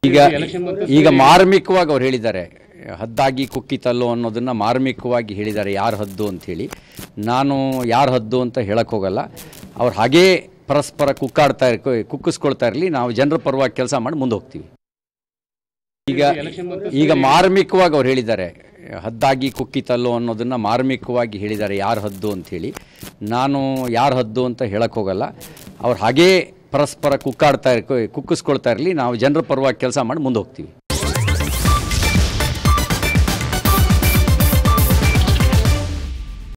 ಈಗ ಈಗ ಮಾರ್ಮಿಕವಾಗಿ ಅವ್ರು ಹೇಳಿದ್ದಾರೆ ಹದ್ದಾಗಿ ಕುಕ್ಕಿತಲ್ಲೋ ಅನ್ನೋದನ್ನ ಮಾರ್ಮಿಕವಾಗಿ ಹೇಳಿದ್ದಾರೆ ಯಾರು ಹದ್ದು ಅಂತ ಹೇಳಿ ನಾನು ಯಾರು ಹದ್ದು ಅಂತ ಹೇಳಕ್ ಹೋಗಲ್ಲ ಅವ್ರು ಹಾಗೇ ಪರಸ್ಪರ ಕುಕ್ಕಾಡ್ತಾ ಇರ್ ಕುಕ್ಕಿಸ್ಕೊಳ್ತಾ ಇರಲಿ ನಾವು ಜನರ ಪರವಾಗಿ ಕೆಲಸ ಮಾಡಿ ಮುಂದೆ ಹೋಗ್ತೀವಿ ಈಗ ಈಗ ಮಾರ್ಮಿಕವಾಗಿ ಅವ್ರು ಹೇಳಿದ್ದಾರೆ ಹದ್ದಾಗಿ ಕುಕ್ಕಿತಲ್ಲೋ ಅನ್ನೋದನ್ನ ಮಾರ್ಮಿಕವಾಗಿ ಹೇಳಿದ್ದಾರೆ ಯಾರು ಹದ್ದು ಅಂತ ಹೇಳಿ ನಾನು ಯಾರು ಹದ್ದು ಅಂತ ಹೇಳಕ್ ಹೋಗಲ್ಲ ಅವ್ರು ಹಾಗೇ ಪರಸ್ಪರ ಕುಕ್ಕಾಡ್ತಾ ಇರ್ ಕುಕ್ಕಿಸ್ಕೊಳ್ತಾ ಇರಲಿ ನಾವು ಜನರ ಪರವಾಗಿ ಕೆಲಸ ಮಾಡಿ ಮುಂದೆ ಹೋಗ್ತೀವಿ